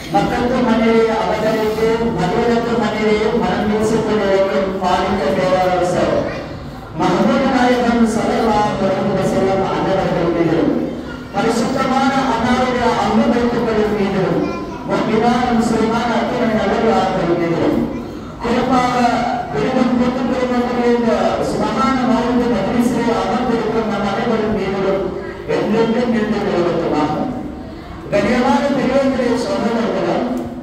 மக்களுக்கு மண்ணிலே அவதரித்து மனிதனுக்கு மண்ணிலே மனம் வீசிக் கொண்டிருக்கும் பாலிக்க பேரரசர் மஹமூத் நாயகம் சல்லல்லாஹு அலைஹி வஸல்லம் அன்னவர்கள் மீதும் பரிசுத்தமான அன்னாருடைய அன்பு வைத்துக்களின் மீதும் முக்கியமான முஸ்லிமான அத்தனை நல்லவர்கள் மீதும் குறிப்பாக குடும்பம் கூட்டு குடும்பத்தில் இந்த சுமகான வாழ்ந்து மகிழ்ச்சியை அமர்ந்திருக்கும் நம் அனைவரும் மீதும் என்றென்றும் நின்று நிறுவனமாகும் கண்ணியமான பெரியவர்களே சகோதரர்களும்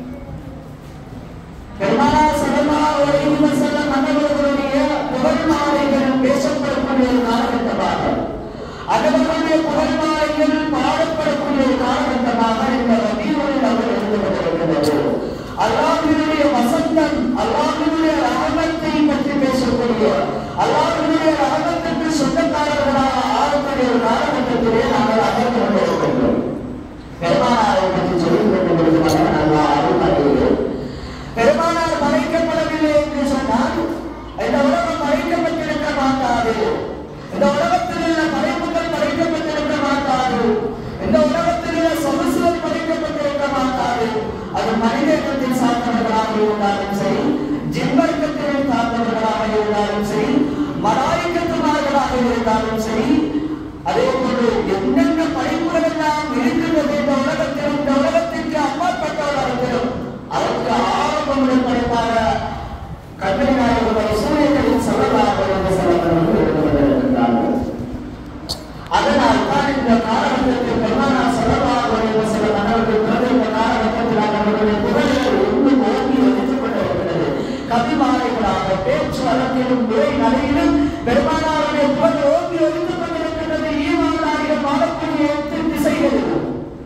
பெருமானா ஸல்லல்லாஹு அலைஹி வஸல்லம் அன்னவர்களுடைய புகழ் மாலைகள் பேசப்படக்கூடிய ஒரு காலகட்டமாக அவர்களுடைய புகழ் மாலைகள் பாடப்படக்கூடிய ஒரு காலகட்டமாக இந்த ரபீஉல் அவர் இருந்து கொண்டிருக்கிறது அல்லாஹ்வினுடைய வசந்தம் அல்லாஹ்வினுடைய ரஹமத்தை பற்றி பேசக்கூடிய அல்லாஹ்வினுடைய ரஹமத்துக்கு சொந்தக்காரர்களாக ஆகக்கூடிய ஒரு காலகட்டத்திலே நாங்கள் அமர்ந்து கொண்டிருக்கின்றோம் பெருமானாரை பற்றி சொல்லிக் கொண்டிருக்கிறார்கள் நல்லா அருள்மறையில் பெருமானார் மறைக்கப்படவில்லை என்று சொன்னால் இந்த உலகம் மறைக்கப்பட்டிருக்க மாட்டாது இந்த உலகத்தில் உள்ள படைப்புகள் படைக்கப்பட்டிருக்க மாட்டாது இந்த உலகத்தில் உள்ள சொகுசுகள் படைக்கப்பட்டிருக்க மாட்டாது அது மனிதர்களில் சார்ந்தவர்களாக இருந்தாலும் சரி ஜிம்பர்க்கத்தில் சார்ந்தவர்களாக இருந்தாலும் சரி மலாய்க்கத்துமார்களாக இருந்தாலும் சரி அதே போன்று என்னென்ன படைப்புகள் எல்லாம் இருக்கின்றது இந்த உலகத்தில் இந்த உலகத்திற்கு அப்பாற்பட்டவர்களும் அதற்கு ஆரம்பமுடன் படைப்பாக கண்மணி நாயகர் சூரியர்களின் சொல்லலாக என்ற சிலவர்கள் இருந்து கொண்டிருக்கின்றார்கள் அதனால் தான் இந்த காலகட்டத்தில் பெருமானா சொல்லலாக என்ற சில மன்னர்கள் பிறந்த இந்த காலகட்டத்தில் அவர்களுடைய புகழ்கள் இன்னும் ஓங்கி ஒழித்துக் கொண்டிருக்கிறது கவிமாலைகளாக பேச்சு வளத்திலும் உரை நடையிலும் பெருமானாருடைய புகழ் ஓங்கி ஒழித்துக் கொண்டிருக்கின்றது ஈமானாரிகள் வாழக்கூடிய எட்டு திசைகளிலும்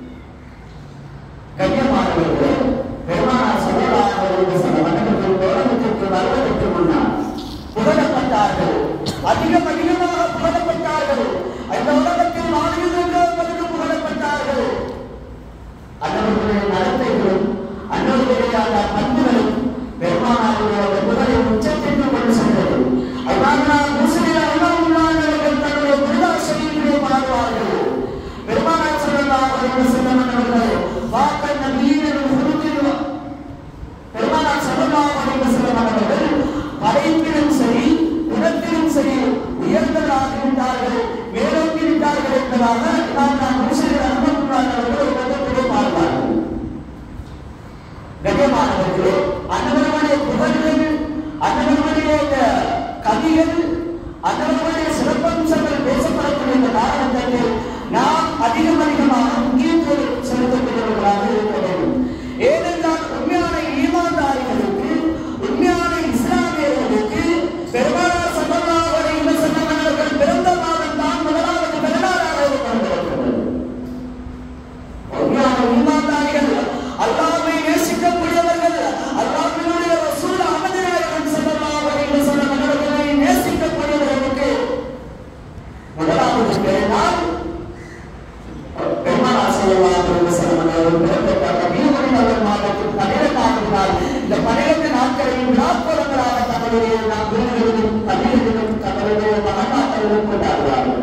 கண்ணியமானவர்களே பெருமானார் சொல்லலாக இருந்த சில மன்னர்கள் உலகத்திற்கு வருவதற்கு முன்னால் புகழப்பட்டார்கள் அதிகம் அதிகமாக புகழப்பட்டார்கள் அந்த உலகத்தில் வாழ்கிறவர்களுக்கு புகழப்பட்டார்கள் அன்னவர்களுடைய நடத்தைகளும் அன்னவர்களுடைய அந்த பண்புகளும் பெருமானாருடைய அந்த புகழை உச்சத்திற்கு கொண்டு சென்றது அல்லாஹ் முஸ்லிம் அல்லாஹ்வுல்லாஹர்கள் தன்னுடைய குருதாசையிலே பாடுவார்கள் பெருமானார் ஸல்லல்லாஹு அலைஹி வஸல்லம் அவர்கள் வாக்கன் நபியின் குருத்தில் பெருமானார் ஸல்லல்லாஹு அலைஹி வஸல்லம் அவர்கள் படைப்பிலும் சரி குணத்திலும் சரி உயர்ந்தவராக இருந்தார்கள் மேலோக்கி விட்டார்கள் என்பதாக இமாம் நான் முஸ்லிம் அனுபவம் அவர்கள் ஒரு பக்கத்திலே பாடுவார்கள் கண்ணியமானவர்களே அன்னவர்களுடைய புகழ்கள் அன்னவர்களுடைய இந்த கவிகள் அன்னவர்களுடைய சிறப்பம்சங்கள் பேசப்படக்கூடிய இந்த காலகட்டத்தில் நாம் அதிகம் அதிகமாக முக்கியத்துவம் செலுத்தக்கூடியவர்களாக இருக்க வேண்டும் ஏனென்றால் உண்மையான ஈமான்தாரிகளுக்கு உண்மையான இஸ்லாமியர்களுக்கு பெருமானார் ஸல்லல்லாஹு அலைஹி வஸல்லம் அவர்கள் பிறந்த மாதம் தான் முதலாவது பெருநாளாக இருக்கப்படுகிறது உண்மையான ஈமான்தாரிகள் அல்லாஹ்வை நேசிக்கக்கூடியவர்கள் அல்லாஹ்வினுடைய ரசூல் அஹ்மது நாயகம் ஸல்லல்லாஹு அலைஹி வஸல்லம் அவர்களை நேசிக்கக்கூடியவர்களுக்கு முதலாவது பெருநாள் பெருமானார் ஸல்லல்லாஹு அலைஹி வஸல்லம் அவர்கள் பிறந்த ரபீஉல் அவல் மாதத்தின் பன்னிரண்டாவது நாள் இந்த பன்னிரண்டு நாட்களையும் விழாக்கோலங்களாக தங்களுடைய நாம் குருவிலும் தமிழிலும் தங்களுடைய மகமாக்களிலும் கொண்டாடுவார்கள்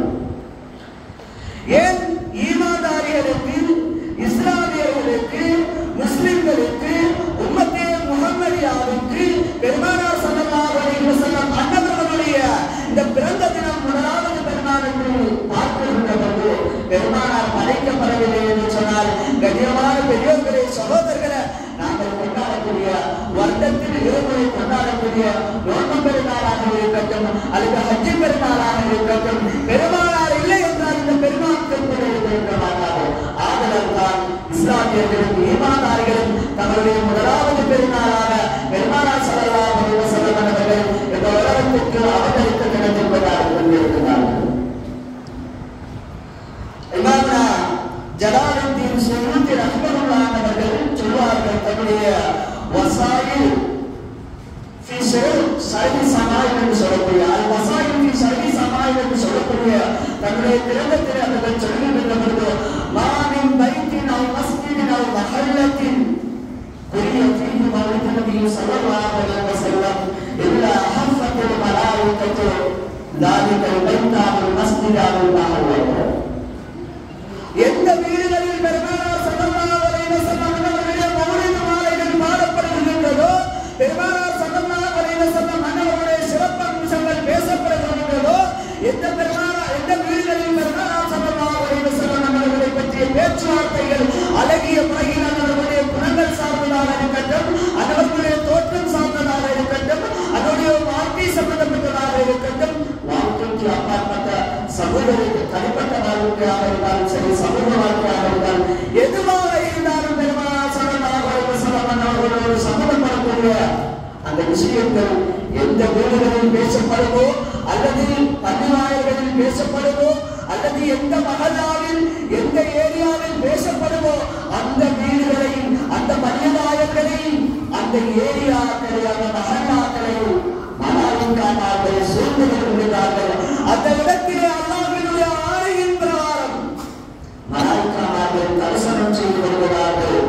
ஏன் ஈமான்தாரிகளுக்கு இஸ்லாமியர்களுக்கு முஸ்லிம்களுக்கு உம்மத்தே முகம்மதியாவுக்கு பெருமானார் ஸல்லல்லாஹு அலைஹி வஸல்லம் அன்னவர்களுடைய இந்த பிறந்த தினம் முதலாவது பெருநாள் என்று பார்க்கின்ற பொழுது பெருமானார் படைக்கப்படவில்லை என்று சொன்னால் கண்ணியமான பெரியோர்களே சகோதரர்களே நாங்கள் கொண்டாடக்கூடிய வருடத்தில் இருமுறை கொண்டாடக்கூடிய நோன்பு பெருநாளாக இருக்கட்டும் அல்லது ஹஜ்ஜி பெருநாளாக இருக்கட்டும் பெருமானார் இல்லை என்றால் இந்த பெருமாட்கள் கூட இருக்க மாட்டார்கள் ஆதலால் தான் இஸ்லாமியர்களும் ஈமானார்களும் தங்களுடைய முதலாவது பெருநாளாக பெருமானார் ஸல்லல்லாஹு அலைஹி வஸல்லம் அவர்கள் இந்த உலகத்திற்கு அவதரித்த தினத்தில் கொண்டாடி கொண்டிருக்கிறார்கள் இமாம்னா ஜலாலுத்தீன் சுயூத்தி ரஹ்மத்துல்லாஹி அவர்கள் சொல்வார்கள் தன்னுடைய வசாயில் ஃபி சர்வி சமாயில் என்று சொல்லக்கூடிய அல் வசாயில் ஃபி சர்வி சமாயில் என்று சொல்லக்கூடிய தன்னுடைய திறந்தத்தில் அவர்கள் சொல்லுகின்ற பொழுது மாமின் பைத்தின் அவ் மஸ்ஜிதின் அவ் மஹல்லத்தின் புரிய ஃபீஹி மௌலிது நபி ஸல்லல்லாஹு அலைஹி வஸல்லம் இல்லா ஹஃபத்தில் மலாயிகத்து ذلك البيت او المسجد او المحل எந்த வீடுகளில் பெருமானார் ஸல்லல்லாஹு அலைஹி வஸல்லம் அவர்களுடைய மௌலித் அந்த விஷயங்கள் எந்த வீடுகளில் பேசப்படுமோ அல்லது பள்ளிவாயல்களில் பேசப்படுமோ அல்லது எந்த மகளாவில் எந்த ஏரியாவில் பேசப்படுமோ அந்த வீடுகளையும் அந்த பள்ளிவாயல்களையும் அந்த ஏரியாக்களை அந்த மகளாக்களையும் மலாய்க்கானார்கள் சூழ்ந்து கொள்கிறார்கள் அந்த இடத்திலே அல்லாஹ்வினுடைய ஆணையின் பிரகாரம் மலாய்க்கானார்கள் தரிசனம் செய்து வருகிறார்கள்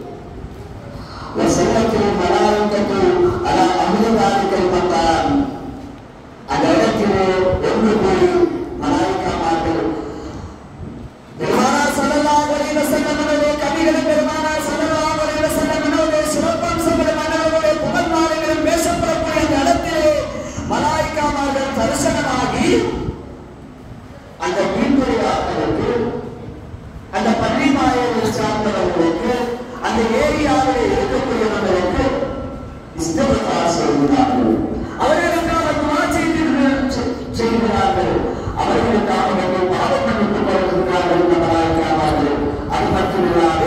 وسلت الملائكة على أهل ذلك المكان அந்த இடத்திலே ஒன்று கூடி மலாய்க்காமார்கள் பெருமானார் ஸல்லல்லாஹு அலைஹி வஸல்லம் அவர்களுடைய கவிகளும் பெருமானார் ஸல்லல்லாஹு அலைஹி வஸல்லம் அவர்களுடைய சிறப்பம்சங்களும் அவர்களுடைய புகழ்மாலைகளும் பேசப்படக்கூடிய அந்த இடத்திலே மலாய்க்காமார்கள் தரிசனமாகி அந்த மீன்துறையாளர்களுக்கு அந்த பள்ளி மாயத்தை சார்ந்தவர்களுக்கு அந்த ஏரியாவில் இருக்கக்கூடியவர்களுக்கு இஸ்தபத்தா செய்கிறார்கள் அவர்களுக்காக துவா செய்து செய்கிறார்கள் அவர்களுக்காக நீங்கள் பாவம் மன்னிப்பு கொடுக்கிறார்கள் என்பதாகிறார்கள் அது மட்டுமில்லாது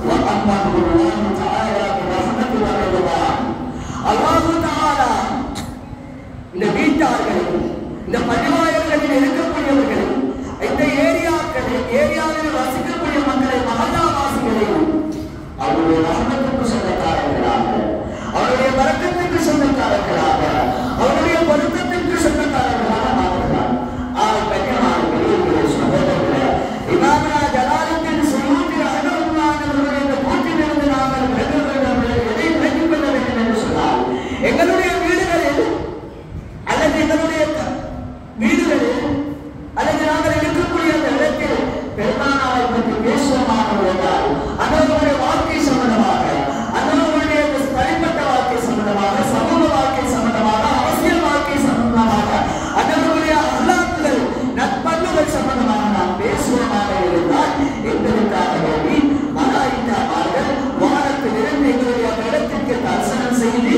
அல்லாஹு தாலா இந்த வீட்டார்களும் இந்த பள்ளிவாயல்களில் இருக்கக்கூடியவர்களும் இந்த ஏரியாக்களில் ஏரியாவில் வசிக்கக்கூடிய மக்களை மகல்லாவாசிகளையும் அவருடைய ரஹமத்துக்கு சொந்தக்காரர்களாக அவருடைய வரக்கத்துக்கு சொந்தக்காரர்களாக அவருடைய பொருத்தத்திற்கு சொந்தக்காரர்களாக மாறுகிறார் ஆள் கண்ணியமானவர்களே சகோதரர்களே இமாமனா ஜலாலுத்தின் சுயூத்தி ரஹமத்துல்லாஹி இந்த கூட்டிலிருந்து நாங்கள் விலக வேண்டும் எதை விலகிக் கொள்ள வேண்டும் என்று சொன்னால் எங்களுடைய வீடுகளில் அல்லது எங்களுடைய க- வீடுகளில் அல்லது நாங்கள் இருக்கக்கூடிய அந்த இடத்தில் பெருமானாரை பற்றி பேசுவோமாக இருந்தால் அந்தவர்களுடைய வாழ்க்கை சம்பந்தமாக அந்தவர்களுடைய தனிப்பட்ட வாழ்க்கை சம்பந்தமாக சமூக வாழ்க்கை சம்பந்தமாக அரசியல் வாழ்க்கை சம்பந்தமாக அந்தவர்களுடைய அல்லாத்துகள் நட்பண்புகள் சம்பந்தமாக நாம் பேசுவோமாக இருந்தால் எங்களுக்காக வேண்டி மலாய்க்காமார்கள் வானத்திலிருந்து எங்களுடைய அந்த இடத்திற்கு தரிசனம் செய்து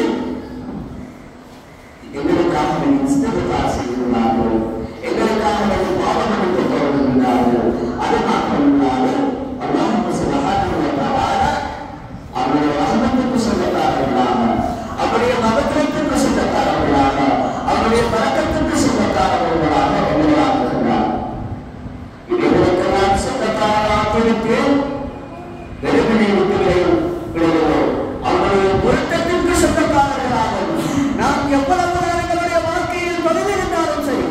எங்களுக்காக வேண்டி இஸ்தகத்தார் செய்கிறார்கள் எங்களுக்காக வேண்டி பாவம் மன்னிப்பு தொடர்கிறார்கள் அது மட்டுமில்லாது அல்லாஹ் சுப்ஹானஹு வ தஆலா அவருடைய ரஹமத்துக்கு சொந்தக்காரர்களாக அவருடைய மகத்துவத்துக்கு சொந்தக்காரர்களாக அவருடைய பழக்கத்துக்கு சொந்தக்காரர்களாக எங்களை ஆக்குகிறார் இவர்களுக்கெல்லாம் சொந்தக்காரராக்கிவிட்டு வெறுமனை விட்டுகளை விடுகிறோம் அவருடைய பொருத்தத்திற்கு சொந்தக்காரர்களாகவும் நாம் எவ்வளவு நாள் எங்களுடைய வாழ்க்கையில் பதிவிருந்தாலும் சரி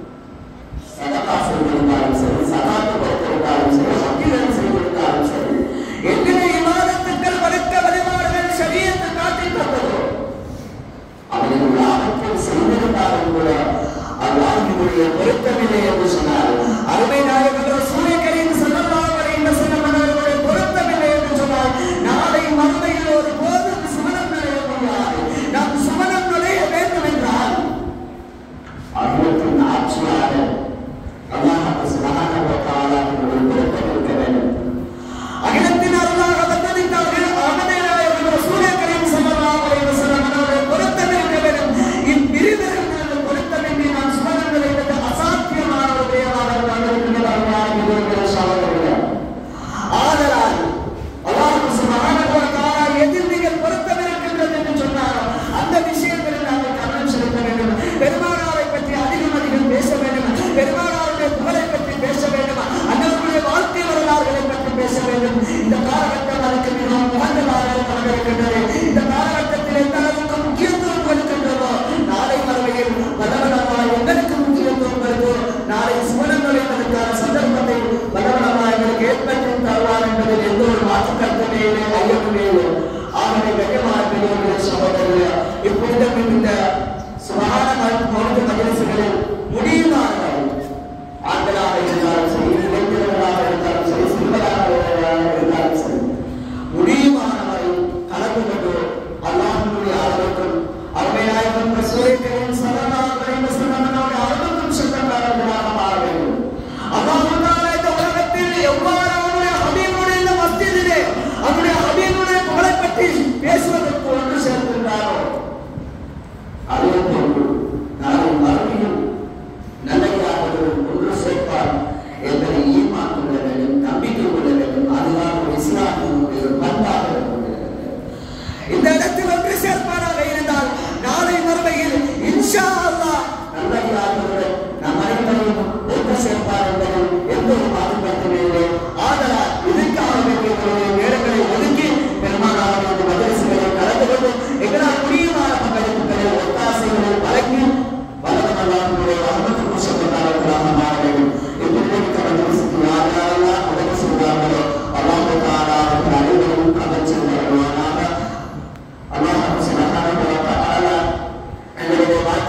சதகா செய்திருந்தாலும் சரி சகாத்து கொடுத்திருந்தாலும் சரி சத்தியம் செய்திருந்தாலும் சரி எத்தனை விவாதத்துக்கள் வழக்க வழிபாடுகள் சரியத்து காட்டி தந்ததோ அவர்கள் லாபத்தில் செய்திருந்தாலும் கூட அல்லாஹினுடைய பொருத்தமில்லை என்று சொன்னார் அருமை நாயகர் சூரியக்கரின் ஸல்லல்லாஹு அலைஹி வஸல்லம் அவர்களுடைய பொருத்தமில்லை என்று சொன்னார் நாளை மறுமையில் ஒரு போதும் சுமணம் நுழைய முடியாது நாம் சுமணம் நுழைய வேண்டும் என்றால் அகிலத்தின் ஆட்சியாளர் அல்லாஹ் சுப்ஹானஹு வ தஆலாவினுடைய பொருத்தம் இருக்க வேண்டும் அகிலத்தின் அருளாக வந்தளித்தார்கள் ஆமதேனாயர்கள் சூரியக்கரின் ஸல்லல்லாஹு அலைஹி வஸல்லம் அவர்களுடைய பொருத்தம் இருக்க வேண்டும் இப்பிரிவினர்களுடைய பொருத்தமின்றி நாம் சுமணம் நுழைவது அசாத்தியமான ஒரு விடயமாக வந்திருக்கிறது அல்லாஹ் சகோதரர்களே ஆதலால் அல்லாஹ் சுப்ஹானஹு வ தஆலா எதில் நீங்கள் பொருத்தம் இருக்கின்றது என்று சொன்னாரோ அந்த விஷயங்களில் நாங்கள் கவனம் செலுத்த வேண்டும் பெருமானாரை பற்றி அதிகம் அதிகம் பேச வேண்டும் பெருமானாருடைய புகழை பற்றி பேச வேண்டும் அன்னவர்களுடைய வாழ்க்கை வரலாறுகளை பற்றி பேச வேண்டும் இந்த காலகட்டம் அதுக்கு மிகவும் உகந்ததாக கொண்டிருக்கின்றது இந்த காலகட்டத்தில் எந்த அளவுக்கு முக்கியத்துவம் கொடுக்கின்றதோ நாளை மறுமையில் வல்லவனமா எங்களுக்கு முக்கியத்துவம் கொடுத்தோ நாளை சுவனம் நுழைவதற்கான சந்தர்ப்பத்தை வல்லவனமா எங்களுக்கு ஏற்படுத்தி தருவார் என்பதில் எந்த ஒரு மாற்று கருத்துமே இல்லை ஐயமுமே இல்லை ஆகவே கண்ணியமான பெரியவர்களே சகோதரர்களே இப்பொழுதும் இந்த சுகாதார மருந்து மஜலிசுகளில் முடியுமானவரை ஆண்களாக இருந்தாலும் சரி இளைஞர்களாக இருந்தாலும் சரி சிறுவராக இருந்தாலும் சரி முடியுமானவரை கலந்து கொண்டு அல்லாஹ்வுடைய ஆர்வத்தும் அருமையாயிருக்கும் ரசூலுக்கரீம் ஸல்லல்லாஹு அலைஹி வஸல்லம் அவருடைய ஆர்வத்தும் சொந்தக்காரர்களாக மாற வேண்டும் அல்லாஹ் தஆலா இந்த உலகத்தில் எவ்வாறு அவருடைய ஹபீபுடைய இந்த மஸ்ஜிதிலே அவருடைய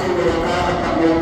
அறிவுரை